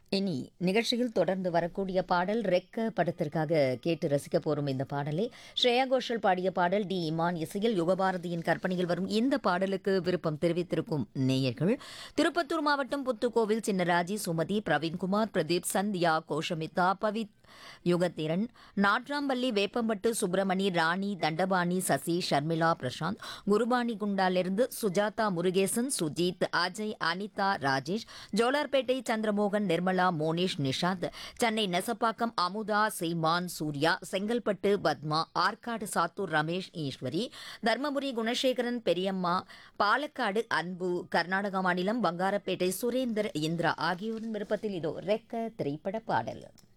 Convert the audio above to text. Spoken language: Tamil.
இனி நிகழ்ச்சியில் தொடர்ந்து வரக்கூடிய பாடல் ரெக்க படத்திற்காக கேட்டு ரசிக்க போரும் இந்த பாடலை ஸ்ரேயா கோஷல் பாடிய பாடல் டி இமான் இசையில் யுகபாரதியின் கற்பனையில் வரும் இந்த பாடலுக்கு விருப்பம் தெரிவித்திருக்கும் நேயர்கள் திருப்பத்தூர் மாவட்டம் புத்துக்கோவில் சின்னராஜி சுமதி பிரவீன்குமார் பிரதீப் சந்தியா கோஷமிதா பவித் யுகத்திரன் நாட்ராம்பள்ளி வேப்பம்பட்டு சுப்பிரமணி ராணி தண்டபாணி சசி ஷர்மிளா பிரசாந்த் குருபானி குண்டாலிருந்து சுஜாதா முருகேசன் சுஜித் அஜய் அனிதா ராஜேஷ் ஜோலார்பேட்டை சந்திரமோகன் நிர்மலா மோனிஷ் நிஷாந்த் சென்னை நெசப்பாக்கம் அமுதா சீமான் சூர்யா செங்கல்பட்டு பத்மா ஆற்காடு சாத்தூர் ரமேஷ் ஈஸ்வரி தர்மபுரி குணசேகரன் பெரியம்மா பாலக்காடு அன்பு கர்நாடக மாநிலம் பங்காரப்பேட்டை சுரேந்தர் இந்திரா ஆகியோரின் விருப்பத்தில் இதோ ரெக்க திரைப்பட பாடல்